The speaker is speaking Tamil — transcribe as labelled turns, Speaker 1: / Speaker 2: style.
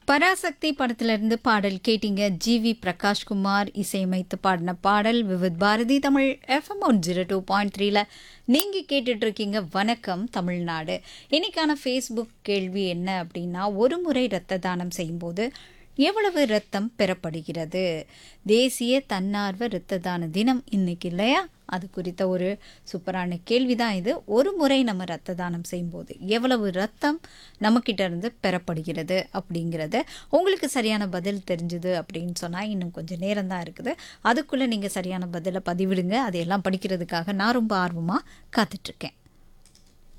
Speaker 1: பராசக்தி படத்திலிருந்து பாடல் கேட்டீங்க ஜிவி பிரகாஷ்குமார் இசையமைத்து பாடின பாடல் Vividh Bharati Tamil FM one zero two point த்ரீல நீங்கள் கேட்டுட்டு இருக்கீங்க வணக்கம் தமிழ்நாடு இன்னைக்கான ஃபேஸ்புக் கேள்வி என்ன அப்படின்னா ஒரு முறை இரத்த தானம் செய்யும்போது எவ்வளவு ரத்தம் பெறப்படுகிறது தேசிய தன்னார்வ இரத்த தான தினம் இன்னைக்கு இல்லையா அது குறித்த ஒரு சூப்பரான கேள்வி தான் இது ஒரு முறை நம்ம ரத்த தானம் செய்யும்போது எவ்வளவு ரத்தம் நம்மக்கிட்ட இருந்து பெறப்படுகிறது அப்படிங்கிறது உங்களுக்கு சரியான பதில் தெரிஞ்சுது அப்படின்னு சொன்னால் இன்னும் கொஞ்சம் நேரம் தான் இருக்குது அதுக்குள்ளே நீங்கள் சரியான பதிலை பதிவிடுங்க அதையெல்லாம் படிக்கிறதுக்காக நான் ரொம்ப ஆர்வமாக காத்துட்ருக்கேன்